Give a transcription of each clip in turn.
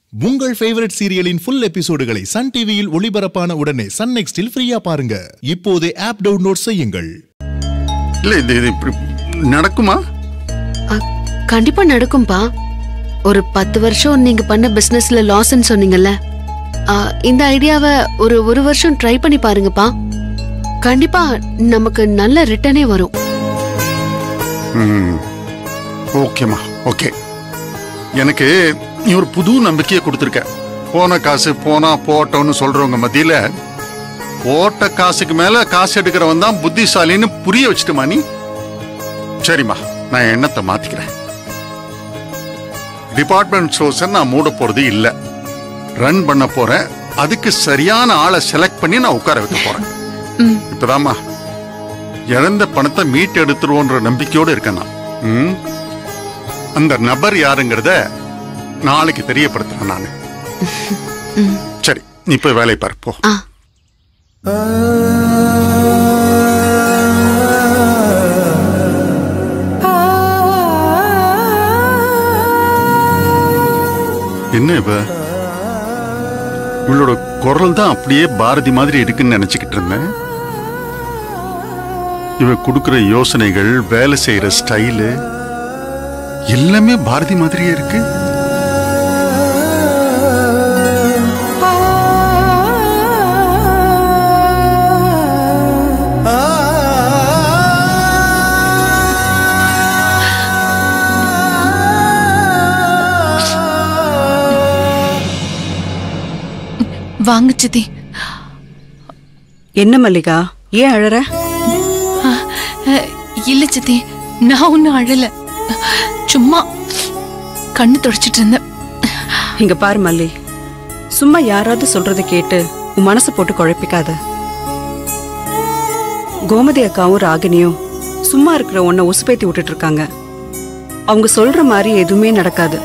உங்கள் ஃபேவரட் சீரியலின் ஃபுல் எபிசோடுகளை சன் டிவியில் ஒளிபரப்பான உடனே சன் நெக்ஸ்டில் ஃப்ரீயா பாருங்க இப்போதே ஆப் டவுன்லோட் செய்யுங்கள் இல்ல இது இது இப்படி நடக்குமா அ, கண்டிப்பா நடக்கும்பா ஒரு பத்து வருஷம் நீங்க பண்ண பிசினஸ்ல லாஸ்ன்னு சொன்னீங்கல்ல அ, இந்த ஐடியாவை ஒரு ஒரு வருஷம் ட்ரை பண்ணி பாருங்கப்பா கண்டிப்பா நமக்கு நல்ல ரிட்டர்னே வரும் ம் ஓகேம்மா ஓகே எனக்கு நீ ஒரு புது நம்பிக்கையை கொடுத்துருக்க போன காசு போனா போட்டோன்னு சொல்றவங்க மத்தியில போட்ட காசுக்கு மேல காசு எடுக்கிறவன் தான் புத்திசாலின்னு புரிய வச்சுட்டுமா நீ சரிம்மா நான் எண்ணத்தை மாத்திக்கிறேன் டிபார்ட்மெண்ட் ஸ்டோர்ஸை நான் மூட போறது இல்ல ரன் பண்ண போறேன் அதுக்கு சரியான ஆளை செலக்ட் பண்ணி நான் உட்கார வைக்க போறேன் ம். இப்பதாம்மா இழந்த பணத்தை மீட்டு எடுத்துருவோன்ற நம்பிக்கையோடு இருக்கேன் நான் ம்? அந்த நபர் யாருங்கிறத நாளைக்கு தெரியப்படுத்துறேன் நான் சரி நீ போய் வேலையை பாரு போ ஆ என்ன இவ இவளோட குரல் தான் அப்படியே பாரதி மாதிரி இருக்குன்னு நினைச்சுக்கிட்டு இருந்தேன் இவ கொடுக்கிற யோசனைகள் வேலை செய்யற ஸ்டைலு எல்லாமே பாரதி மாதிரியே இருக்கு வாங்க சித்தி என்ன மல்லிகா ஏன் அழற அஹ், இல்ல சித்தி நான் ஒன்னும் அழல சும்மா கண்ணு தொடச்சிட்டு இருந்தேன் இங்க பாரு மல்லி சும்மா யாராவது சொல்றத கேட்டு உன் மனசை போட்டு குழப்பிக்காத கோமதி அக்காவும் ராகினியும் சும்மா இருக்கிற உன்னை உசுப்பேத்தி விட்டுட்டு இருக்காங்க அவங்க சொல்ற மாதிரி எதுவுமே நடக்காது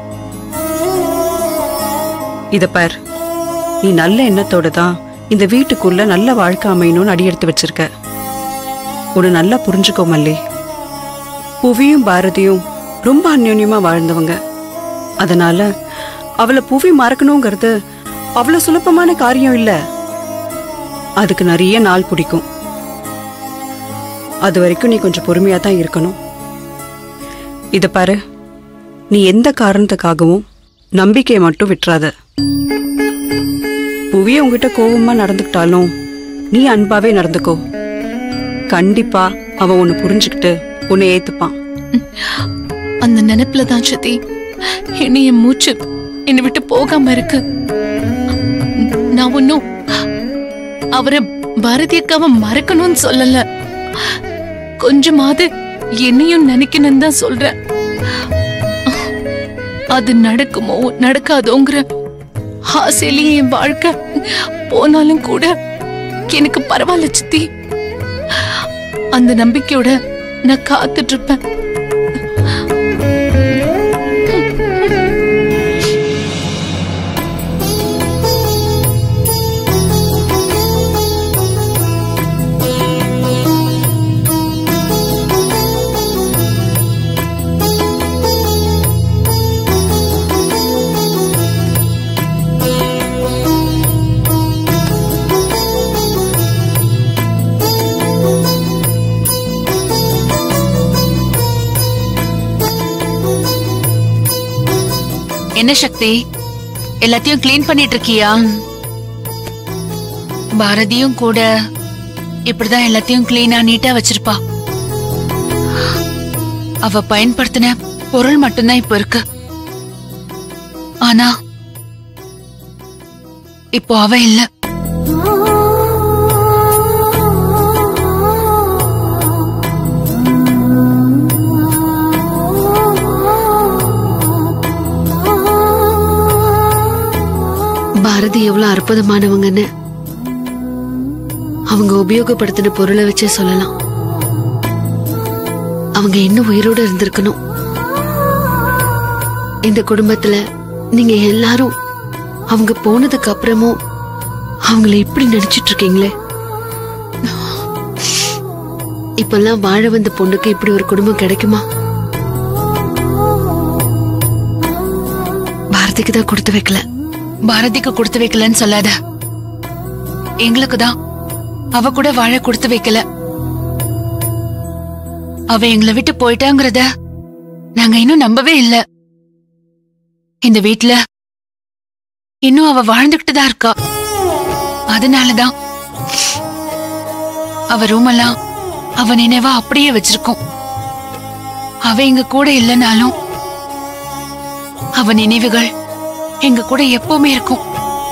இத பார் நீ நல்ல எண்ணத்தோட தான் இந்த வீட்டுக்குள்ள நல்ல வாழ்க்கை அமையணும்னு அடியெடுத்து வச்சிருக்க உன்னை நல்லா புரிஞ்சுக்கோ மல்லி புவியும் பாரதியும் ரொம்ப அந்யோன்யமா வாழ்ந்தவங்க அதனால அவளை புவி மறக்கணுங்கிறது அவ்வளவு சுலபமான காரியம் இல்ல அதுக்கு நிறைய நாள் பிடிக்கும் அது வரைக்கும் நீ கொஞ்சம் பொறுமையா தான் இருக்கணும் இத பாரு நீ எந்த காரணத்துக்காகவும் நம்பிக்கையை மட்டும் விட்டுறாத புவிய உங்ககிட்ட கோவமா நடந்துக்கிட்டாலும் நீ அன்பாவே நடந்துக்கோ கண்டிப்பா அவன் உன்னை புரிஞ்சுக்கிட்டு உன்னை ஏத்துப்பான் அந்த நினைப்புல தான் சித்தி என்னை என் மூச்சு என்னை விட்டு போகாம இருக்கு நான் ஒன்னும் அவரை பாரதி அக்காவை மறக்கணும்னு சொல்லல கொஞ்சமாவது என்னையும் நினைக்கணும்னு தான் சொல்றேன் அது நடக்குமோ நடக்காதோங்கிற ஆசையிலேயே என் வாழ்க்கை போனாலும் கூட எனக்கு பரவாயில்ல சித்தி அந்த நம்பிக்கையோட நான் காத்துட்டு இருப்பேன் என்ன சக்தி எல்லாத்தையும் க்ளீன் பண்ணிட்டு இருக்கியா பாரதியும் கூட இப்படிதான் எல்லாத்தையும் கிளீனா நீட்டா வச்சிருப்பா அவ பயன்படுத்தின பொருள் மட்டும்தான் இப்ப இருக்கு ஆனா இப்போ அவ இல்ல பாரதி எவ்வளவு அற்புதமானவங்கன்னு அவங்க உபயோகப்படுத்தின பொருளை வச்சே சொல்லலாம் அவங்க இன்னும் உயிரோட இருந்திருக்கணும் இந்த குடும்பத்துல நீங்க எல்லாரும் அவங்க போனதுக்கு அப்புறமும் அவங்கள இப்படி நினைச்சிட்டு இருக்கீங்களே இப்பெல்லாம் வாழ வந்த பொண்ணுக்கு இப்படி ஒரு குடும்பம் கிடைக்குமா பாரதி பாரதிக்கு தான் கொடுத்து வைக்கல பாரதிக்கு கொடுத்து வைக்கலன்னு சொல்லாத எங்களுக்கு தான் அவ கூட வாழ கொடுத்து வைக்கல அவ எங்களை விட்டு போயிட்டாங்கிறத நாங்க இன்னும் நம்பவே இல்ல இந்த வீட்ல இன்னும் அவ வாழ்ந்துகிட்டு தான் இருக்கா அதனாலதான் அவ ரூம் எல்லாம் அவ நினைவா அப்படியே வச்சிருக்கோம் அவ எங்க கூட இல்லைனாலும் அவ நினைவுகள் எங்க கூட எப்பவுமே இருக்கும்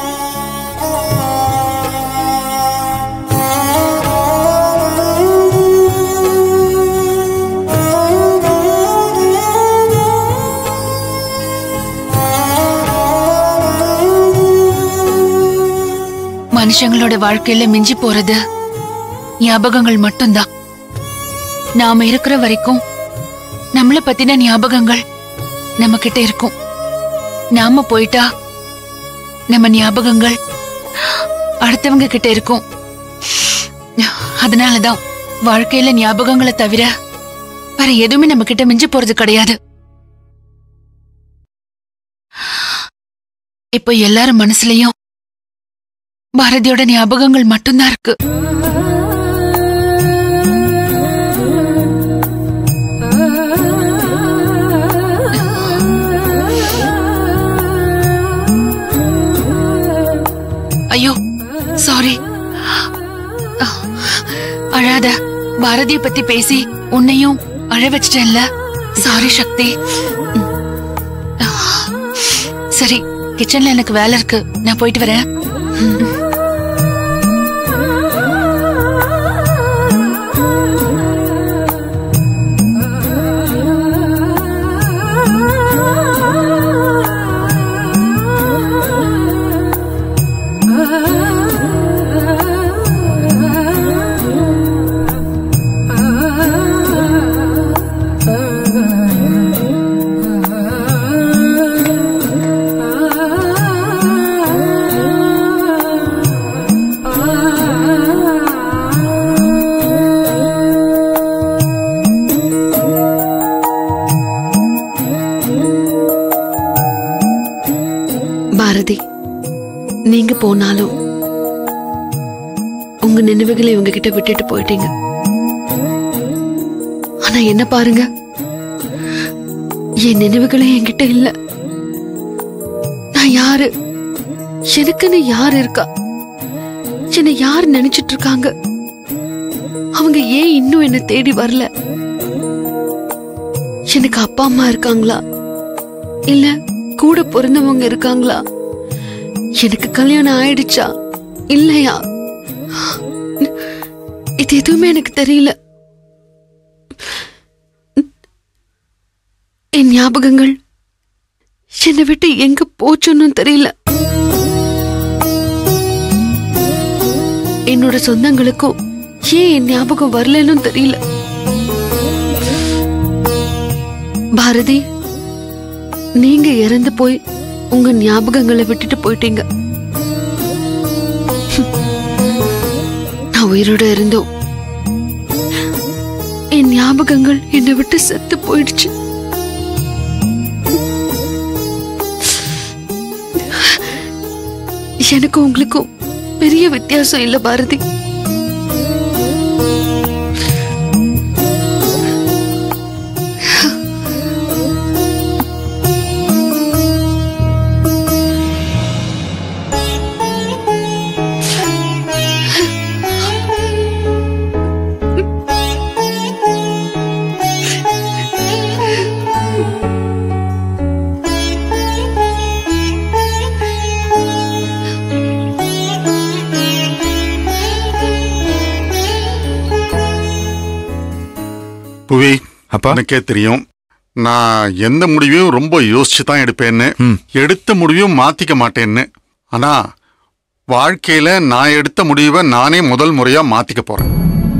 மனுஷங்களோட வாழ்க்கையில மிஞ்சி போறது ஞாபகங்கள் மட்டும்தான் நாம இருக்கிற வரைக்கும் நம்மள பத்தின ஞாபகங்கள் நம்ம கிட்ட இருக்கும் நாம போயிட்டா நம்ம ஞாபகங்கள் அடுத்தவங்க கிட்ட இருக்கும் அதனாலதான் வாழ்க்கையில ஞாபகங்களை தவிர வேற எதுவுமே நம்ம கிட்ட மிஞ்சி போறது கிடையாது இப்போ எல்லாரும் மனசுலயும் பாரதியோட ஞாபகங்கள் மட்டும்தான் இருக்கு ஐயோ சாரி அழாத பாரதிய பத்தி பேசி உன்னையும் அழ வச்சிட்டேன்ல சாரி சக்தி சரி கிச்சன்ல எனக்கு வேலை இருக்கு நான் போயிட்டு வரேன் பாரதி நீங்க போனாலும் உங்க நினைவுகளை இவங்க கிட்ட விட்டுட்டு போயிட்டீங்க ஆனா என்ன பாருங்க என் நினைவுகளே என்கிட்ட இல்ல நான் யாரு எனக்குன்னு யார் இருக்கா என்னை யார் நினைச்சிட்டு இருக்காங்க அவங்க ஏன் இன்னும் என்ன தேடி வரல எனக்கு அப்பா அம்மா இருக்காங்களா இல்ல கூட பிறந்தவங்க இருக்காங்களா எனக்கு கல்யாணம் ஆயிடுச்சா இல்லையா இது எதுவுமே எனக்கு தெரியல என் ஞாபகங்கள் என்னை விட்டு எங்க போச்சுன்னு தெரியல என்னோட சொந்தங்களுக்கும் ஏன் என் ஞாபகம் வரலன்னு தெரியல பாரதி நீங்க இறந்து போய் உங்க ஞாபகங்களை விட்டுட்டு போயிட்டீங்க நான் உயிரோட இருந்தோம் என் ஞாபகங்கள் என்னை விட்டு செத்து போயிடுச்சு எனக்கும் உங்களுக்கும் பெரிய வித்தியாசம் இல்ல பாரதி புவி அப்பா எனக்கே தெரியும் நான் எந்த முடிவையும் ரொம்ப யோசிச்சு தான் எடுப்பேன்னு ம். எடுத்த முடிவையும் மாத்திக்க மாட்டேன்னு ஆனா வாழ்க்கையில நான் எடுத்த முடிவை நானே முதல் முறையா மாத்திக்க போறேன்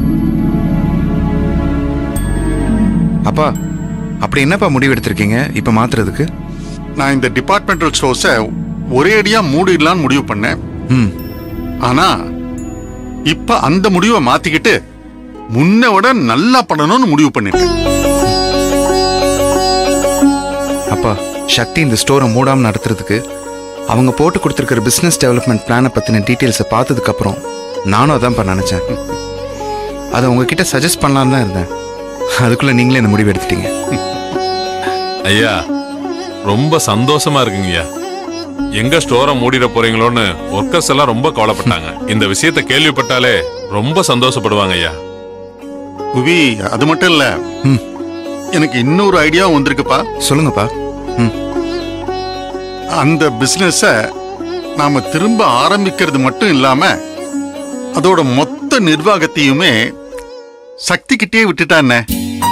அப்பா அப்படி என்னப்பா முடிவு எடுத்திருக்கீங்க இப்ப மாத்துறதுக்கு நான் இந்த டிபார்ட்மெண்டல் ஸ்டோர்ஸை ஒரே அடியா மூடிடலான்னு முடிவு பண்ணேன் ம் ஆனா இப்ப அந்த முடிவை மாத்திக்கிட்டு முன்ன விட நல்லா பண்ணணும்னு முடிவு பண்ணிட்டேன் அப்பா சக்தி இந்த ஸ்டோரை மூடாமல் நடத்துறதுக்கு அவங்க போட்டு கொடுத்துருக்கிற பிஸ்னஸ் டெவலப்மெண்ட் பிளானை பற்றின டீட்டெயில்ஸை பார்த்ததுக்கப்புறம் நானும் அதான்ப்பா நினச்சேன் அதை உங்ககிட்ட சஜஸ்ட் பண்ணலான்னு தான் இருந்தேன் அதுக்குள்ளே நீங்களே இந்த முடிவு எடுத்துட்டீங்க ஐயா ரொம்ப சந்தோஷமா இருக்குங்கய்யா எங்க ஸ்டோரை மூடிட போறீங்களோன்னு ஒர்க்கர்ஸ் எல்லாம் ரொம்ப கவலைப்பட்டாங்க இந்த விஷயத்தை கேள்விப்பட்டாலே ரொம்ப சந்தோஷப்படுவாங்க ஐயா புவி அது மட்டும் இல்ல ம். எனக்கு இன்னொரு ஐடியாவும் வந்திருக்குப்பா சொல்லுங்கப்பா ம் அந்த பிசினஸ நாம திரும்ப ஆரம்பிக்கிறது மட்டும் இல்லாம அதோட மொத்த நிர்வாகத்தையுமே சக்தி கிட்டே விட்டுட்டானே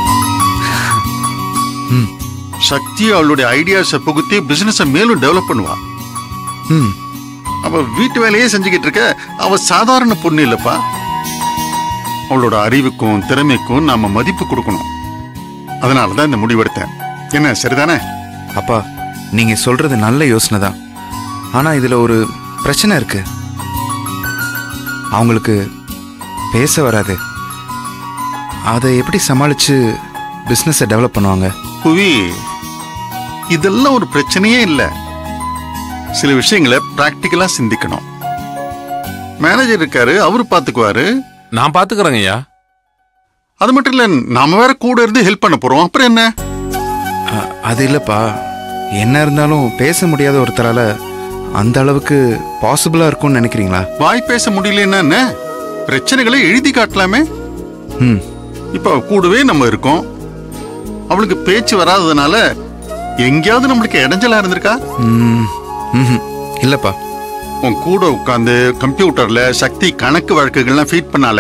ம். சக்தி அவளுடைய ஐடியாஸை புகுத்தி பிசினஸ மேலும் டெவலப் பண்ணுவா ம் அவ வீட்டு வேலையே செஞ்சுக்கிட்டு இருக்க அவ சாதாரண பொண்ணு இல்லப்பா அவளோட அறிவுக்கும் திறமைக்கும் நாம மதிப்பு கொடுக்கணும் அதனாலதான் இந்த முடிவெடுத்தேன் என்ன சரிதானே அப்பா நீங்க சொல்றது நல்ல யோசனை தான் ஆனா இதுல ஒரு பிரச்சனை இருக்கு அவங்களுக்கு பேச வராது அதை எப்படி சமாளிச்சு பிஸ்னஸை டெவலப் பண்ணுவாங்க புவி இதெல்லாம் ஒரு பிரச்சனையே இல்ல சில விஷயங்களை பிராக்டிக்கலா சிந்திக்கணும் மேனேஜர் இருக்காரு அவரு பாத்துக்குவாரு நான் பாத்துக்கிறேங்க ஐயா அது மட்டும் இல்ல நாம வேற கூட இருந்து ஹெல்ப் பண்ண போறோம் அப்புறம் என்ன அ- அது இல்லப்பா என்ன இருந்தாலும் பேச முடியாத ஒருத்தரால அந்த அளவுக்கு பாசிபிளா இருக்கும்னு நினைக்கிறீங்களா வாய் பேச முடியலன்னா என்ன பிரச்சனைகளை எழுதி காட்டலாமே ம் இப்ப அவ கூடவே நம்ம இருக்கோம் அவளுக்கு பேச்சு வராததுனால எங்கேயாவது நம்மளுக்கு இடைஞ்சலா இருந்திருக்கா ம் ம்ஹும். இல்லப்பா உன் கூட உட்காந்து கம்ப்யூட்டர்ல சக்தி கணக்கு வழக்குகள்லாம் ஃபீட் பண்ணாலே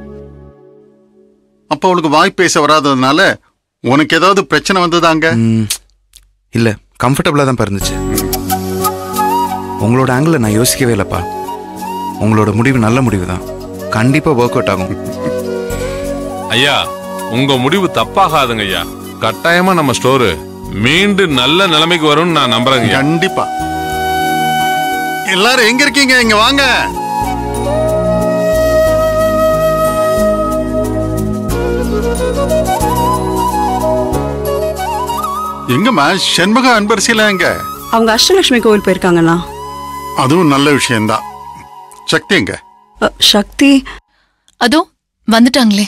அப்ப அவளுக்கு வாய் பேச வராததுனால உனக்கு ஏதாவது பிரச்சனை வந்ததாங்க ம், இல்ல கம்ஃபர்டபுளா தான் இருந்துச்சு உங்களோட ஆங்கிள் நான் யோசிக்கவே இல்லப்பா உங்களோட முடிவு நல்ல முடிவு தான் கண்டிப்பா ஒர்க் அவுட் ஆகும் ஐயா உங்க முடிவு தப்பாகாதுங்க ஐயா கட்டாயமா நம்ம ஸ்டோரு மீண்டும் நல்ல நிலைமைக்கு வரும்னு நான் நம்புறேங்க ஐயா. கண்டிப்பா எல்லாரும் எங்க இருக்கீங்க இங்க வாங்க எங்கம்மா செண்பக அன்பரசில எங்க அவங்க அஷ்டலட்சுமி கோவில் போயிருக்காங்கண்ணா அதுவும் நல்ல விஷயம்தான் சக்தி எங்க அ, சக்தி அதோ வந்துட்டாங்களே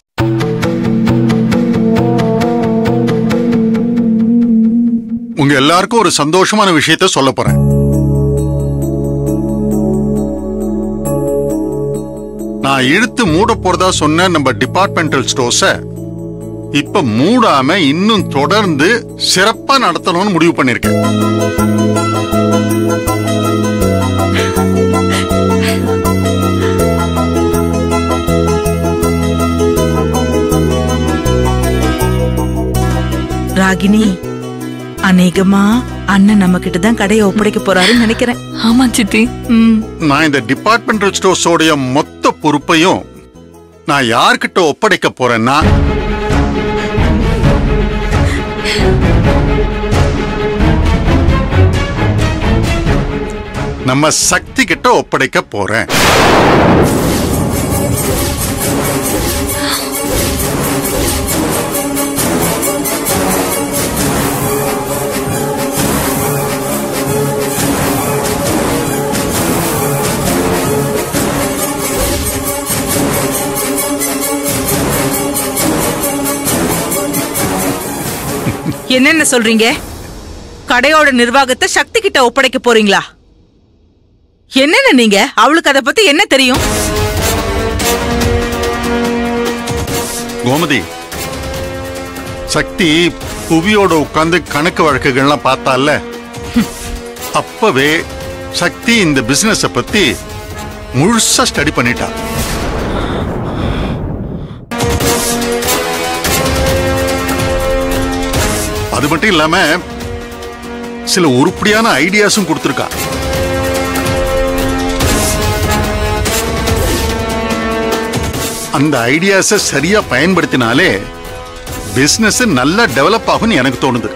உங்க எல்லாருக்கும் ஒரு சந்தோஷமான விஷயத்த சொல்ல போறேன் நான் இழுத்து மூட போறதா சொன்ன நம்ம டிபார்ட்மெண்டல் ஸ்டோர்ஸ இப்ப மூடாம இன்னும் தொடர்ந்து சிறப்பா நடத்தணும்னு முடிவு பண்ணிருக்கேன் ராகினி அநேகமா அண்ணன் நம்ம கிட்ட தான் கடையை ஒப்படைக்க போறாருன்னு நினைக்கிறேன் ஆமா சித்தி ம் நான் இந்த டிபார்ட்மெண்டல் ஸ்டோர்ஸோடைய மொத்த பொறுப்பையும் நான் யார்கிட்ட ஒப்படைக்க போறேன்னா நம்ம சக்தி கிட்ட ஒப்படைக்க போறேன் என்னென்ன சொல்றீங்க கடையோட நிர்வாகத்தை சக்தி கிட்ட ஒப்படைக்க போறீங்களா என்னென்ன நீங்க அவளுக்கு அத பத்தி என்ன தெரியும் கோமதி சக்தி புவியோட உட்கார்ந்து கணக்கு வழக்குகள்லாம் பார்த்தால அப்பவே சக்தி இந்த பிசினஸ பத்தி முழுசா ஸ்டடி பண்ணிட்டா அது மட்டும் இல்லாம சில உருப்படியான ஐடியாஸும் கொடுத்துருக்கா அந்த ஐடியாஸை சரியா பயன்படுத்தினாலே பிசினஸ் நல்லா டெவலப் ஆகும்னு எனக்கு தோணுது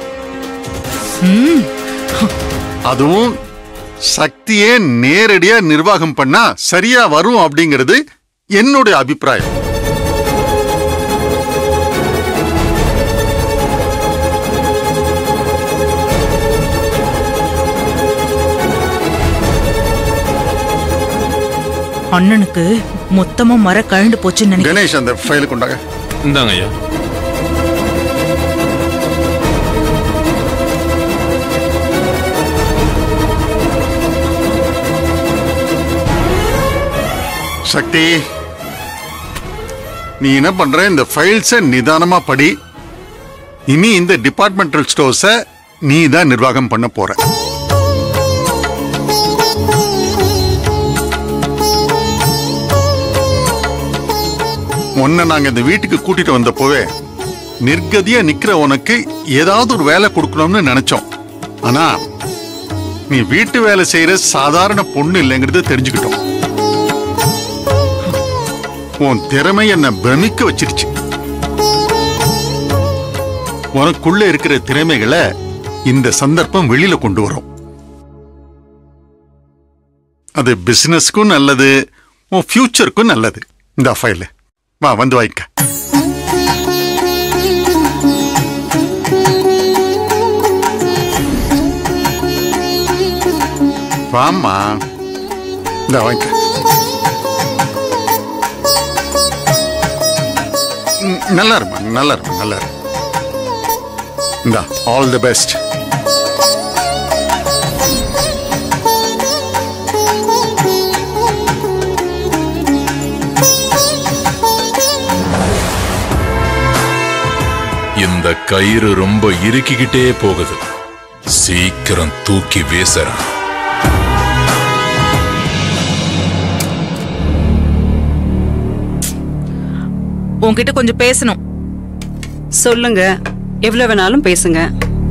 அதுவும் சக்தியே நேரடியா நிர்வாகம் பண்ணா சரியா வரும் அப்படிங்கிறது என்னுடைய அபிப்பிராயம் அண்ணனுக்கு மொத்தமா மர கழண்டு போச்சுன்னு நினைக்கிறேன் கணேஷ் அந்த ஃபைலுக்கு உண்டாங்க இந்தாங்க ஐயா சக்தி நீ என்ன பண்ற இந்த ஃபைல்ஸ நிதானமா படி இனி இந்த டிபார்ட்மெண்டல் ஸ்டோர்ஸ நீ தான் நிர்வாகம் பண்ண போற உன்னை நாங்க இந்த வீட்டுக்கு கூட்டிட்டு வந்தப்போவே நிர்கதியா நிக்கிற உனக்கு ஏதாவது ஒரு வேலை கொடுக்கணும்னு நினைச்சோம் ஆனா நீ வீட்டு வேலை செய்யற சாதாரண பொண்ணு இல்லைங்கிறத தெரிஞ்சுக்கிட்டோம் உன் திறமை என்ன பிரமிக்க வச்சிருச்சு உனக்குள்ள இருக்கிற திறமைகளை இந்த சந்தர்ப்பம் வெளியில கொண்டு வரும் அது பிசினஸ்க்கும் நல்லது உன் ஃபியூச்சருக்கும் நல்லது இந்த ஃபைல் வா வந்து வாங்கிக்க வாம்மா இந்த வாங்கிக்க ம், நல்லா இருமா நல்லா இருமா நல்லா இரு இந்தா ஆல் தி பெஸ்ட் இந்த கயிறு ரொம்ப இறுக்கிக்கிட்டே போகுது சீக்கிரம் தூக்கி வீசுறேன் உன்கிட்ட கொஞ்சம் பேசணும் சொல்லுங்க எவ்வளவு வேணாலும் பேசுங்க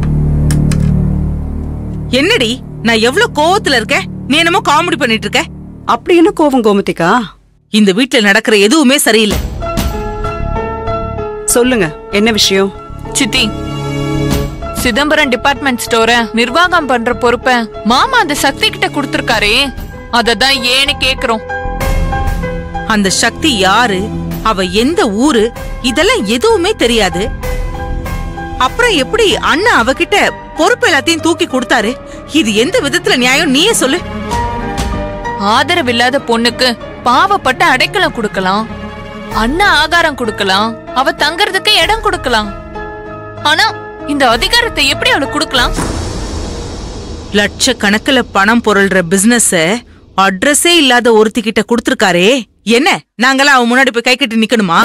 என்னடி நான் எவ்வளவு கோவத்துல இருக்கேன் நீ என்னமோ காமெடி பண்ணிட்டு இருக்க அப்படி என்ன கோவம் கோமதிக்கா இந்த வீட்ல நடக்கிற எதுவுமே சரியில்லை சொல்லுங்க என்ன விஷயம் சித்தி சிதம்பரம் டிபார்ட்மெண்ட் ஸ்டோரை நிர்வாகம் பண்ற பொறுப்பை மாமா அந்த சக்தி கிட்ட கொடுத்திருக்காரே அததான் ஏன்னு கேக்குறோம் அந்த சக்தி யாரு அவ எந்த ஊரு இதெல்லாம் எதுவுமே தெரியாது அப்புறம் எப்படி அண்ணன் அவகிட்ட பொறுப்பு எல்லாத்தையும் தூக்கி கொடுத்தாரு இது எந்த விதத்துல நியாயம் நீயே சொல்லு ஆதரவில்லாத பொண்ணுக்கு பாவப்பட்ட அடைக்கலம் கொடுக்கலாம் அண்ணா ஆகாரம் கொடுக்கலாம் அவ தங்கறதுக்கு இடம் கொடுக்கலாம் ஆனா இந்த அதிகாரத்தை எப்படி அவளுக்கு கொடுக்கலாம் லட்சக்கணக்குல பணம் பொருள்ற பிசினஸ அட்ரஸே இல்லாத ஒருத்தி கிட்ட கொடுத்திருக்காரே என்ன நாங்களாம் அவன் முன்னாடி போய் கை கட்டி நிக்கணுமா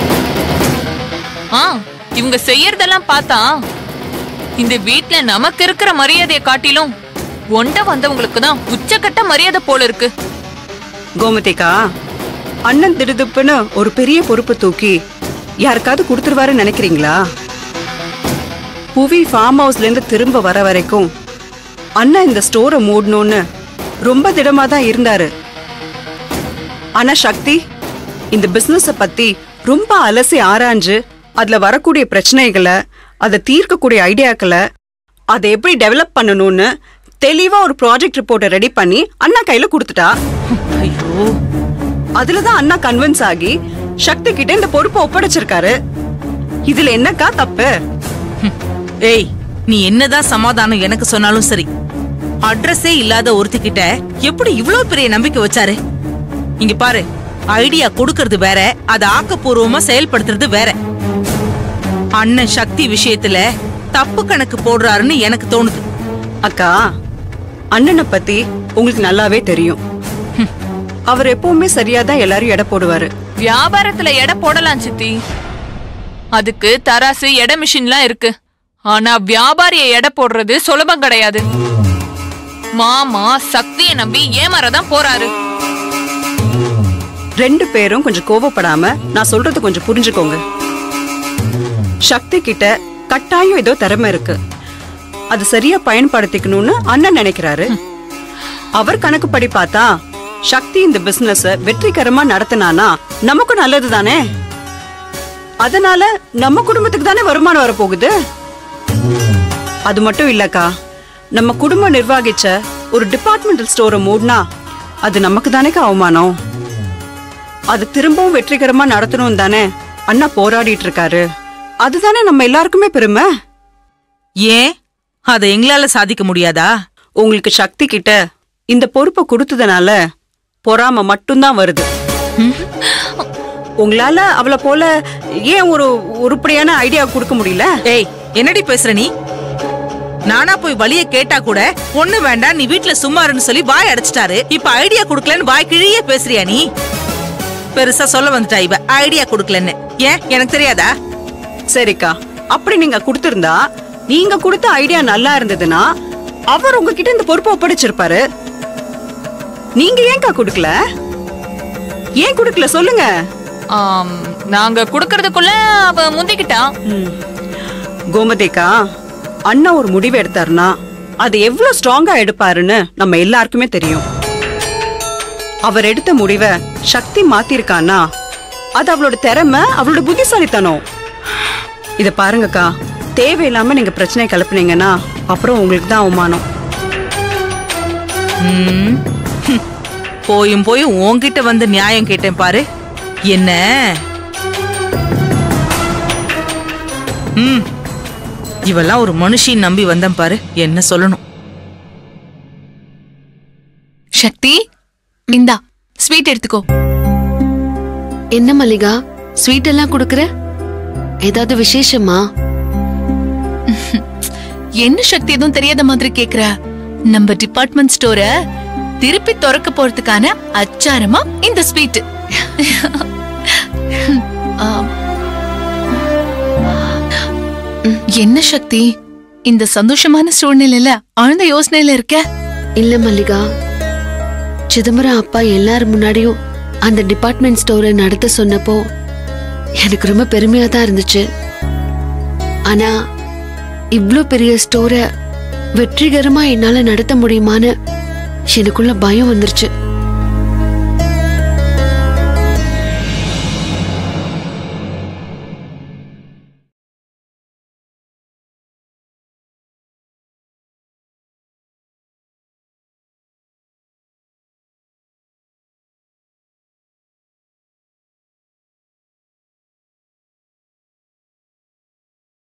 ஆ இவங்க செய்யறதெல்லாம் பார்த்தா இந்த வீட்ல நமக்கு இருக்கிற மரியாதையை காட்டிலும் ஒண்ட வந்தவங்களுக்கு தான் உச்சக்கட்ட மரியாதை போல இருக்கு கோமதிக்கா அண்ணன் திடுதுப்புன்னு ஒரு பெரிய பொறுப்பு தூக்கி யாருக்காவது கொடுத்துருவாருன்னு நினைக்கிறீங்களா புவி ஃபார்ம் ஹவுஸ்ல இருந்து திரும்ப வர வரைக்கும் அண்ணன் இந்த ஸ்டோரை மூடணும்னு ரொம்ப திடமா தான் இருந்தாரு ஆனா சக்தி இந்த பிசினஸ பத்தி ரொம்ப அலசி ஆராய்ஞ்சு அதுல வரக்கூடிய பிரச்சனைகளை அதை தீர்க்கக்கூடிய ஐடியாக்களை அதை எப்படி டெவலப் பண்ணணும்னு தெளிவா ஒரு ப்ராஜெக்ட் ரிப்போர்ட்டை ரெடி பண்ணி அண்ணா கையில கொடுத்துட்டா ஐயோ அதுலதான் அண்ணா கன்வின்ஸ் ஆகி சக்தி கிட்ட இந்த பொறுப்பை ஒப்படைச்சிருக்காரு இதுல என்னக்கா தப்பு ஏய் நீ என்னதான் சமாதானம் எனக்கு சொன்னாலும் சரி அட்ரஸே இல்லாத ஒருத்தி கிட்ட எப்படி இவ்ளோ பெரிய நம்பிக்கை வச்சாரு இங்க பாரு ஐடியா கொடுக்கறது வேற அதை ஆக்கப்பூர்வமா செயல்படுத்துறது வேற அண்ணன் சக்தி விஷயத்துல தப்பு கணக்கு போடுறாருன்னு எனக்கு தோணுது அக்கா அண்ணனை பத்தி உங்களுக்கு நல்லாவே தெரியும் ஹம். அவர் எப்பவுமே சரியாதான் எல்லாரும் எடை போடுவாரு வியாபாரத்துல எடை போடலாம் சித்தி அதுக்கு தராசு எடை மிஷின்லாம் இருக்கு ஆனா வியாபாரிய எடை போடுறது சுலபம் கிடையாது மாமா சக்தியை நம்பி ஏமாறதான் போறாரு ரெண்டு பேரும் கொஞ்சம் கோவப்படாம நான் சொல்றது கொஞ்சம் புரிஞ்சுக்கோங்க சக்தி கிட்ட கட்டாயம் ஏதோ திறமை இருக்கு அது சரியா பயன்படுத்திக்கணும்னு அண்ணன் நினைக்கிறாரு அவர் கணக்குப்படி பார்த்தா சக்தி இந்த பிசினஸ வெற்றிகரமா நடத்தினானா நமக்கு நல்லது தானே அதனால நம்ம குடும்பத்துக்கு தானே வருமானம் வரப்போகுது அது மட்டும் இல்லக்கா நம்ம குடும்பம் நிர்வகிச்ச ஒரு டிபார்ட்மெண்டல் ஸ்டோரை மூடினா அது நமக்கு தானேக்கா அவமானம் அது திரும்பவும் வெற்றிகரமா நடத்தணும் தானே அண்ணா போராடிட்டு இருக்காரு அதுதானே நம்ம எல்லாருக்குமே பெருமை ஏன் அதை எங்களால சாதிக்க முடியாதா உங்களுக்கு சக்தி கிட்ட இந்த பொறுப்பை கொடுத்ததுனால பொறாம மட்டும்தான் வருது உங்களால அவளை போல ஏன் ஒரு உருப்படியான ஐடியா கொடுக்க முடியல ஏய் என்னடி பேசுற நீ நானா போய் வழிய கேட்டா கூட பொண்ணு வேண்டாம் நீ வீட்ல சும்மா இருன்னு சொல்லி வாய் அடைச்சிட்டாரு இப்ப ஐடியா குடுக்கலன்னு வாய் கிழியே பேசுறியா நீ பெருசா சொல்ல வந்துட்டா இவ ஐடியா குடுக்கலன்னு ஏன் எனக்கு தெரியாதா சரிக்கா அப்படி நீங்க கொடுத்திருந்தா நீங்க கொடுத்த ஐடியா நல்லா இருந்ததுன்னா அவர் உங்ககிட்ட இந்த பொறுப்பை ஒப்படைச்சிருப்பாரு நீங்க ஏன்க்கா கொடுக்கல ஏன் கொடுக்கல சொல்லுங்க ஆம், நாங்க குடுக்கறதுக்குள்ள அவ முந்திக்கிட்டா கோமதேக்கா அண்ணா ஒரு முடிவு எடுத்தாருன்னா அது எவ்வளவு ஸ்ட்ராங்கா எடுப்பாருன்னு நம்ம எல்லாருக்குமே தெரியும் அவர் எடுத்த முடிவை சக்தி மாத்திருக்கான்னா அது அவளோட திறமை அவளோட புத்திசாலித்தனம் இத பாருங்கக்கா தேவையில்லாம நீங்க பிரச்சனை கிளப்புனீங்கன்னா அப்புறம் உங்களுக்கு தான் அவமானம் ம். ஹம். போயும் போயும் உன்கிட்ட வந்து நியாயம் கேட்டேன் பாரு என்ன ம் இவெல்லாம் ஒரு மனுஷின் நம்பி வந்தேன் பாரு என்ன சொல்லணும் சக்தி இந்தா ஸ்வீட் எடுத்துக்கோ என்ன மல்லிகா ஸ்வீட் எல்லாம் கொடுக்கற ஏதாவது விசேஷமா என்ன சக்தி எதுவும் தெரியாத மாதிரி கேக்குற நம்ம டிபார்ட்மெண்ட் ஸ்டோர திருப்பி திறக்க போறதுக்கான அச்சாரமா இந்த ஸ்வீட் என்ன சக்தி இந்த சந்தோஷமான சூழ்நிலையில ஆழ்ந்த யோசனையில இருக்க இல்ல மல்லிகா சிதம்பரம் அப்பா எல்லார் முன்னாடியும் அந்த டிபார்ட்மெண்ட் ஸ்டோரை நடத்த சொன்னப்போ எனக்கு ரொம்ப பெருமையா தான் இருந்துச்சு ஆனா இவ்ளோ பெரிய ஸ்டோரை வெற்றிகரமா என்னால நடத்த முடியுமான்னு எனக்குள்ள பயம் வந்துருச்சு